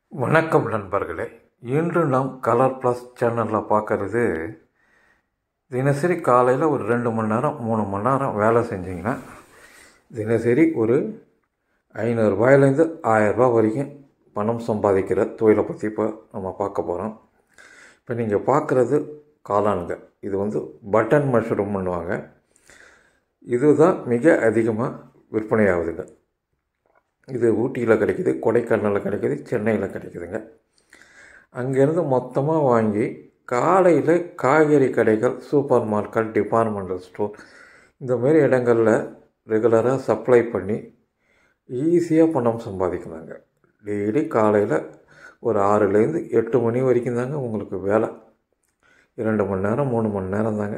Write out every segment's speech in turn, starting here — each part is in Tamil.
வணக்கம் நண்பர்களே இன்று நாம் கலர் ப்ளஸ் சேனலில் பார்க்கறது தினசரி காலையில் ஒரு ரெண்டு மணி நேரம் மூணு மணி நேரம் வேலை செஞ்சிங்கன்னா தினசரி ஒரு ஐநூறுரூபாயிலேருந்து ஆயரூபா வரைக்கும் பணம் சம்பாதிக்கிற தொழிலை பற்றி இப்போ நம்ம பார்க்க போகிறோம் இப்போ நீங்கள் பார்க்குறது காளான்க இது வந்து பட்டன் மஷ்ரூம் பண்ணுவாங்க இதுதான் மிக அதிகமாக விற்பனை ஆகுதுங்க இது ஊட்டியில் கிடைக்குது கொடைக்கானலில் கிடைக்குது சென்னையில் கிடைக்குதுங்க அங்கேருந்து மொத்தமாக வாங்கி காலையில் காய்கறி கடைகள் சூப்பர் மார்க்கெட் டிபார்ட்மெண்டல் ஸ்டோர் இந்தமாரி இடங்களில் ரெகுலராக சப்ளை பண்ணி ஈஸியாக பணம் சம்பாதிக்கலாங்க டெய்லி காலையில் ஒரு ஆறுலேருந்து எட்டு மணி வரைக்கும் தாங்க உங்களுக்கு வேலை இரண்டு மணி நேரம் மூணு மணி நேரம் தாங்க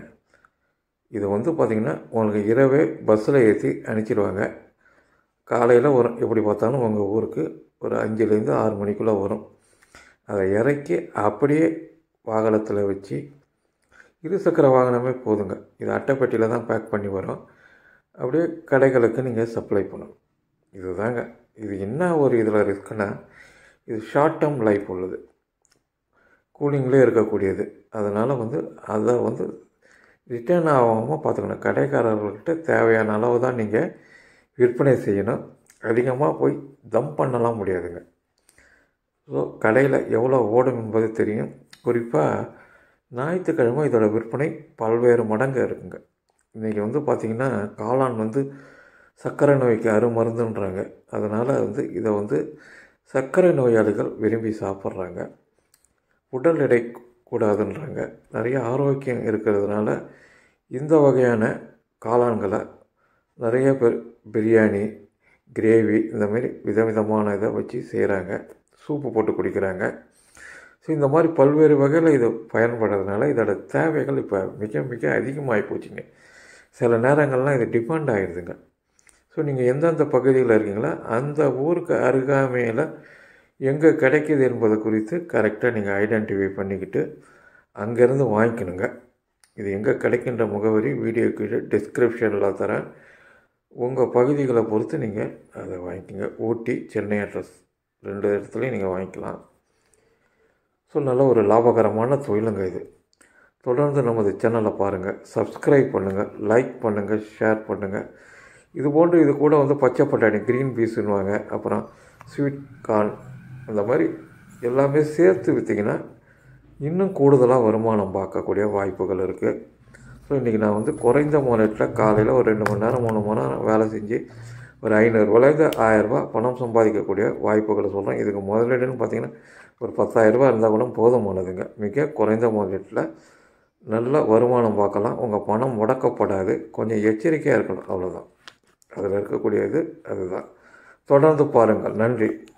இது வந்து பார்த்திங்கன்னா உங்களுக்கு இரவே பஸ்ஸில் ஏற்றி அனுப்பிச்சிடுவாங்க காலையில் வரும் எப்படி பார்த்தாலும் உங்கள் ஊருக்கு ஒரு அஞ்சுலேருந்து ஆறு மணிக்குள்ளே வரும் அதை இறக்கி அப்படியே வாகனத்தில் வச்சு இருசக்கர வாகனமே போதுங்க இது அட்டைப்பெட்டியில் தான் பேக் பண்ணி வரும் அப்படியே கடைகளுக்கு நீங்கள் சப்ளை பண்ணணும் இதுதாங்க இது என்ன ஒரு இதில் ரிஸ்க்குன்னா இது ஷார்ட் டேர்ம் லைஃப் உள்ளது கூலிங்லேயே இருக்கக்கூடியது அதனால் வந்து அதை வந்து ரிட்டர்ன் ஆகாமல் பார்த்துக்கணும் கடைக்காரர்கள்கிட்ட தேவையான அளவு தான் நீங்கள் விற்பனை செய்யணும் அதிகமாக போய் தம் பண்ணலாம் முடியாதுங்க ஸோ கடையில் எவ்வளோ ஓடும் என்பது தெரியும் குறிப்பாக ஞாயிற்றுக்கிழமை இதோட விற்பனை பல்வேறு மடங்கு இருக்குங்க இன்றைக்கி வந்து பார்த்திங்கன்னா காளான் வந்து சர்க்கரை நோய்க்கு அருமருந்துன்றாங்க அதனால் வந்து இதை வந்து சர்க்கரை நோயாளிகள் விரும்பி சாப்பிட்றாங்க உடல் எடை கூடாதுன்றாங்க நிறைய ஆரோக்கியம் இருக்கிறதுனால இந்த வகையான காளான்களை நிறைய பேர் பிரியாணி கிரேவி இந்தமாரி விதவிதமான இதை வச்சு செய்கிறாங்க சூப்பு போட்டு குடிக்கிறாங்க ஸோ இந்த மாதிரி பல்வேறு வகையில் இது பயன்படுறதுனால இதோட தேவைகள் இப்போ மிக மிக அதிகமாகி போச்சுங்க சில நேரங்கள்லாம் இது டிபெண்ட் ஆகிடுதுங்க ஸோ நீங்கள் எந்தெந்த பகுதியில் இருக்கீங்களோ அந்த ஊருக்கு அருகாமையில் எங்கே கிடைக்கிது என்பது குறித்து கரெக்டாக நீங்கள் ஐடென்டிஃபை பண்ணிக்கிட்டு அங்கேருந்து வாங்கிக்கணுங்க இது எங்கே கிடைக்கின்ற முகவரி வீடியோ கீழே டிஸ்கிரிப்ஷனில் தரேன் உங்கள் பகுதிகளை பொறுத்து நீங்கள் அதை வாங்கிக்கோங்க ஊட்டி சென்னை அட்ரஸ் ரெண்டு இடத்துலையும் நீங்கள் வாங்கிக்கலாம் ஸோ நல்ல ஒரு லாபகரமான தொழிலுங்க இது தொடர்ந்து நமது சேனலை பாருங்கள் சப்ஸ்கிரைப் பண்ணுங்கள் லைக் பண்ணுங்கள் ஷேர் பண்ணுங்கள் இது போன்று இது கூட வந்து பச்சை பட்டாணி க்ரீன் பீஸுன்னுவாங்க அப்புறம் ஸ்வீட் கார்ன் அந்த மாதிரி எல்லாமே சேர்த்து விற்றிங்கன்னா இன்னும் கூடுதலாக வருமானம் பார்க்கக்கூடிய வாய்ப்புகள் இருக்குது ஸோ இன்றைக்கி நான் வந்து குறைந்த முதலீட்டில் காலையில் ஒரு ரெண்டு மணி நேரம் மூணு மணி நேரம் வேலை செஞ்சு ஒரு ஐநூறுரூவாலேருந்து ஆயிரரூபா பணம் சம்பாதிக்கக்கூடிய வாய்ப்புகளை சொல்கிறேன் இதுக்கு முதலீடுன்னு பார்த்திங்கன்னா ஒரு பத்தாயிரரூபா இருந்தால் கூட போதுமானதுங்க மிக குறைந்த முதலீட்டில் நல்ல வருமானம் பார்க்கலாம் உங்கள் பணம் முடக்கப்படாது கொஞ்சம் எச்சரிக்கையாக இருக்கணும் அவ்வளோதான் அதில் இருக்கக்கூடியது அதுதான் தொடர்ந்து பாருங்கள் நன்றி